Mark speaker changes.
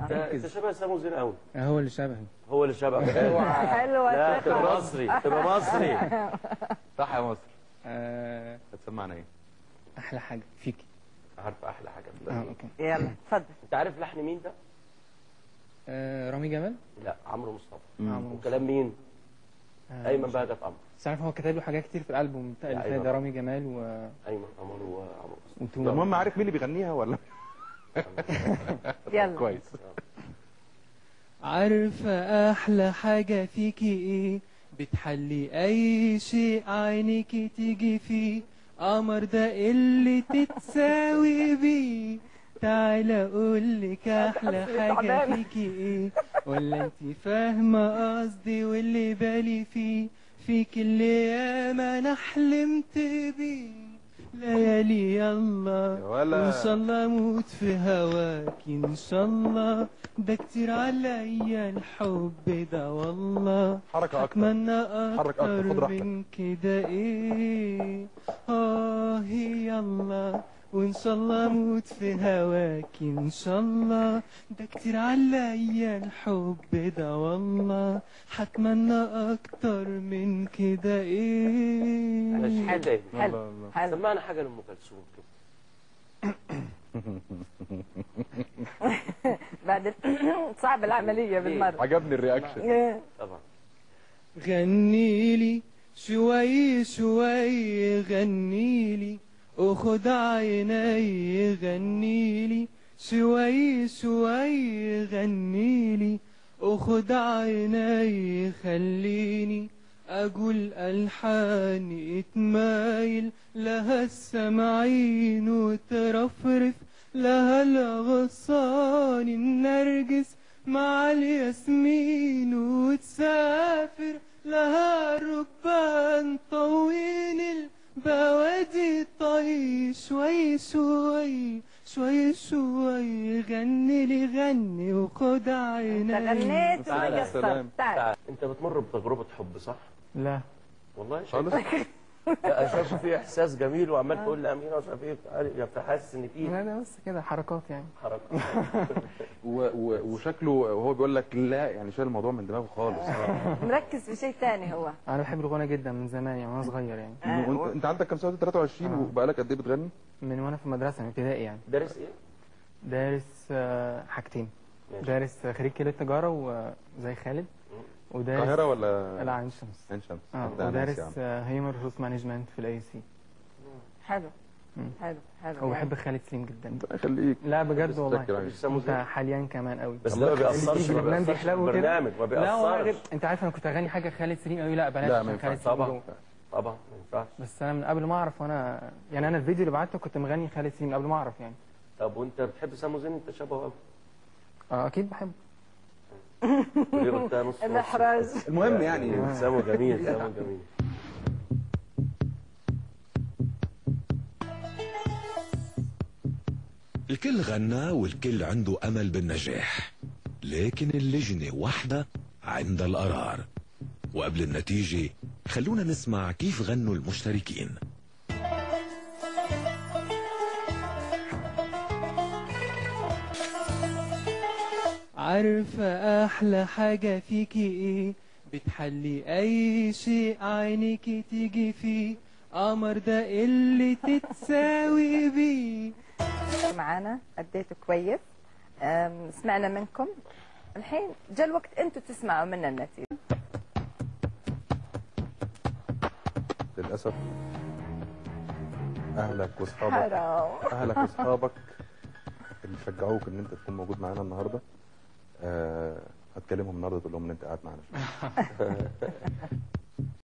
Speaker 1: انت انت شبه سامو زين قوي
Speaker 2: هو اللي شبهي
Speaker 1: هو اللي شبهك
Speaker 3: حلوة
Speaker 1: لا
Speaker 3: ثقة.
Speaker 1: تبقى مصري تبقى مصري
Speaker 4: صح يا مصر
Speaker 2: آه
Speaker 4: هتسمعنا ايه
Speaker 2: احلى حاجه فيكي
Speaker 1: عارف احلى حاجه في
Speaker 2: اه
Speaker 1: الدنيا.
Speaker 2: اوكي
Speaker 3: يلا اتفضل
Speaker 1: انت عارف لحن مين ده؟
Speaker 2: آه رامي جمال
Speaker 1: لا عمرو مصطفى
Speaker 2: عمرو
Speaker 1: وكلام مين؟
Speaker 2: آه،
Speaker 1: ايمن بهجت قمر
Speaker 2: بس عارف هو كتب له حاجات كتير في الالبوم بتاع اللي
Speaker 1: أيوة.
Speaker 2: فات ده رامي جمال و...
Speaker 1: ايمن قمر وعمرو مصطفى
Speaker 2: وتوم
Speaker 4: ده المهم عارف مين اللي بيغنيها ولا
Speaker 3: يلا
Speaker 4: كويس
Speaker 2: عارفة أحلى حاجة فيكي إيه بتحلي أي شيء عينيكي تيجي فيه قمر ده اللي تتساوي بيه تعالى أقولك أحلى حاجة فيكي إيه ولا أنت فاهمة قصدي واللي بالي فيه فيك اللي ياما أنا حلمت بيه ليالي يلا
Speaker 4: يا ولا.
Speaker 2: وإن شاء الله أموت في هواك إن شاء الله ده كتير عليا الحب ده والله
Speaker 4: حركة أكتر.
Speaker 2: أتمنى
Speaker 4: حرك أكتر، خد
Speaker 2: أكتر
Speaker 4: راحتك.
Speaker 2: من كده إيه آه يلا وإن شاء الله أموت في هواك إن شاء الله ده كتير عليا الحب ده والله هتمنى أكتر من كده إيه
Speaker 1: ماشي
Speaker 3: حلو
Speaker 1: تاني
Speaker 3: حلو
Speaker 4: الله الله.
Speaker 3: حلو
Speaker 1: سمعنا حاجه لام كلثوم كده
Speaker 3: بعد صعب العملية بالمرة
Speaker 4: عجبني الرياكشن
Speaker 1: طبعا
Speaker 2: غنيلي شوي شوي غنيلي وخد عيني غنيلي شوي شوي غنيلي وخد عيني خليني أقول ألحان اتمايل لها السمعين وترفرف لها الغصان النرجس مع الياسمين وتسافر لها الركبان طويل البوادي طي شوي شوي شوي شوي غني لي غني وخد
Speaker 3: انت
Speaker 2: عيني
Speaker 3: غنيت
Speaker 4: تعال،
Speaker 3: وقصرت
Speaker 4: سلام.
Speaker 3: تعال
Speaker 1: تعال انت بتمر بتجربه حب صح؟
Speaker 2: لا
Speaker 1: والله شايف
Speaker 4: خالص
Speaker 1: لا، شايف في احساس جميل وعمال تقول لي امينه ومش عارف ايه تعالي يا حاسس ان في
Speaker 2: لا ده بس كده حركات يعني
Speaker 1: حركه
Speaker 4: و... و... وشكله وهو بيقول لك لا يعني شايل الموضوع من دماغه خالص
Speaker 3: مركز في شيء ثاني هو
Speaker 2: انا بحب الغنى جدا من زمان يعني وانا صغير يعني
Speaker 3: آه.
Speaker 4: وانت انت عندك كام سنه 23 وبقالك قد ايه بتغني؟
Speaker 2: من وانا في المدرسه من ابتدائي يعني
Speaker 1: دارس ايه؟
Speaker 2: دارس آه، حاجتين
Speaker 1: ماشي.
Speaker 2: دارس آه، خريج كليه تجاره وزي خالد ودارس
Speaker 4: القاهره ولا
Speaker 2: لا عين شمس
Speaker 4: عين شمس
Speaker 2: اه
Speaker 4: ده ناس
Speaker 2: ودارس
Speaker 4: يعني.
Speaker 2: هيومن ريسورس مانجمنت في الاي سي
Speaker 3: حلو
Speaker 2: مم.
Speaker 3: حلو حلو
Speaker 2: وبحب خالد سليم جدا
Speaker 4: ربنا يخليك
Speaker 2: لا بجد والله
Speaker 4: شكرا.
Speaker 1: مش سامو
Speaker 2: انت
Speaker 1: زين
Speaker 2: حاليا كمان قوي
Speaker 1: بس ده ما بيأثرش
Speaker 2: في
Speaker 1: ما
Speaker 2: لبنان
Speaker 1: بيأثرش في
Speaker 2: بيحلو كده
Speaker 1: البرنامج ما
Speaker 2: لا والله
Speaker 1: بيأثرش
Speaker 2: انت عارف انا كنت اغني حاجه خالد سليم قوي لا بلاش
Speaker 4: لا، ما
Speaker 2: عشان خالد
Speaker 4: ينفعش.
Speaker 2: سليم
Speaker 1: طبعا
Speaker 2: جوه.
Speaker 1: طبعا ما ينفعش
Speaker 2: بس انا من قبل ما اعرف وانا يعني انا الفيديو اللي بعته كنت مغني خالد سليم قبل ما اعرف يعني
Speaker 1: طب وانت بتحب سامو زين انت شبهه قوي
Speaker 2: اه اكيد بحبه
Speaker 1: ليه قلتها نص نص
Speaker 3: الاحراج
Speaker 4: المهم يعني
Speaker 1: سامو جميل سامو جميل
Speaker 5: الكل غنى والكل عنده أمل بالنجاح لكن اللجنة واحدة عند القرار وقبل النتيجة خلونا نسمع كيف غنوا المشتركين
Speaker 2: عارفة أحلى حاجة فيكي إيه بتحلي أي شيء عينيكي تيجي فيه قمر ده اللي تتساوي بيه
Speaker 3: معانا اديته كويس أم، سمعنا منكم الحين جاء الوقت انتم تسمعوا منا النتيجة
Speaker 4: للاسف اهلك واصحابك
Speaker 3: حرام
Speaker 4: اهلك واصحابك اللي شجعوك ان انت تكون موجود معانا النهارده آه هتكلمهم النهارده تقول لهم ان انت قاعد معانا شويه